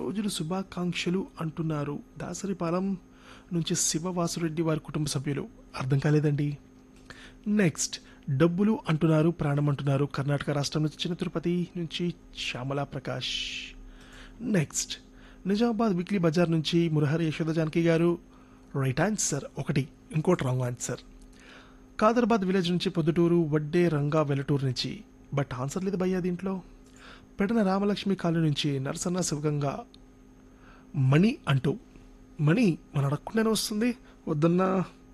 పుట్టినరోజులు శుభాకాంక్షలు అంటున్నారు దాసరిపాలెం నుంచి శివవాసురెడ్డి వారి కుటుంబ సభ్యులు అర్థం కాలేదండి నెక్స్ట్ డబ్బులు అంటున్నారు ప్రాణం అంటున్నారు కర్ణాటక రాష్ట్రం నుంచి చిన్న తిరుపతి నుంచి శ్యామలా ప్రకాష్ నెక్స్ట్ నిజామాబాద్ వీక్లీ బజార్ నుంచి మురహరి యశోద జానకి గారు రైట్ ఆన్సర్ ఒకటి ఇంకోటి రాంగ్ ఆన్సర్ కాదరాబాద్ విలేజ్ నుంచి పొద్దుటూరు వడ్డే రంగా వెల్లటూరు నుంచి బట్ ఆన్సర్ లేదు భయ్యా దీంట్లో పెడన రామలక్ష్మి కాలనీ నుంచి నరసన్న శివగంగా మణి అంటూ మణి మన అడగకుండానే వస్తుంది వద్దన్నా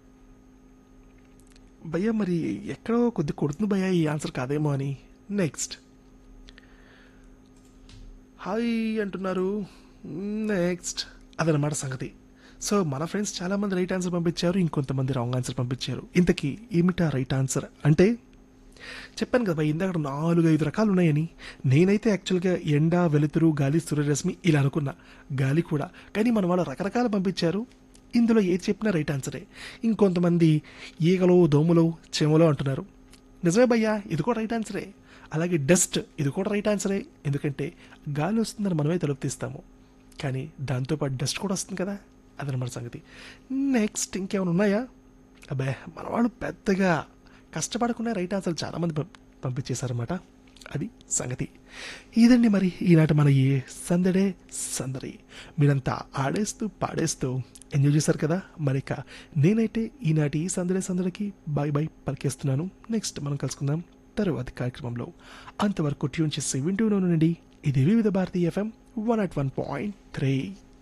భయ్యా మరి ఎక్కడో కొద్ది కొడుతుంది భయ్యా ఈ ఆన్సర్ కాదేమో అని నెక్స్ట్ హాయ్ అంటున్నారు నెక్స్ట్ అదనమాట సంగతి సో మన ఫ్రెండ్స్ చాలా మంది రైట్ ఆన్సర్ పంపించారు ఇంకొంతమంది రాంగ్ ఆన్సర్ పంపించారు ఇంతకీ ఏమిటా రైట్ ఆన్సర్ అంటే చెప్పాను కదా భయ్, ఇందాక నాలుగు ఐదు రకాలు ఉన్నాయని నేనైతే యాక్చువల్గా ఎండ వెలుతురు గాలి సూర్యరశ్మి ఇలా అనుకున్నా గాలి కూడా కానీ మన వాళ్ళు రకరకాలు పంపించారు ఇందులో ఏది చెప్పినా రైట్ ఆన్సరే ఇంకొంతమంది ఈగలో దోమలో చెమలో అంటున్నారు నిజమే భయ్యా ఇది కూడా రైట్ ఆన్సరే అలాగే డస్ట్ ఇది కూడా రైట్ ఆన్సరే ఎందుకంటే గాలి వస్తుందని మనమే తలుపు తీస్తాము కానీ దాంతోపాటు డస్ట్ కూడా వస్తుంది కదా అదనమాట సంగతి నెక్స్ట్ ఇంకేమైనా ఉన్నాయా అబ్బే మన వాళ్ళు పెద్దగా కష్టపడకుండా రైట్ ఆన్సర్ చాలామంది పం- పంపించేశారన్నమాట అది సంగతి ఇదండి మరి ఈనాటి మన ఈ సందడే సందడి మీరంతా ఆడేస్తూ పాడేస్తూ ఎంజాయ్ చేశారు కదా మరి ఇక నేనైతే ఈనాటి ఈ సందడే సందడికి బాయ్ బాయ్ పలికేస్తున్నాను నెక్స్ట్ మనం కలుసుకుందాం తరువాతి కార్యక్రమంలో అంతవరకు ట్యూన్ చేసి వింటూనే ఉండండి ఇది Vividh Bharati FM one at one point three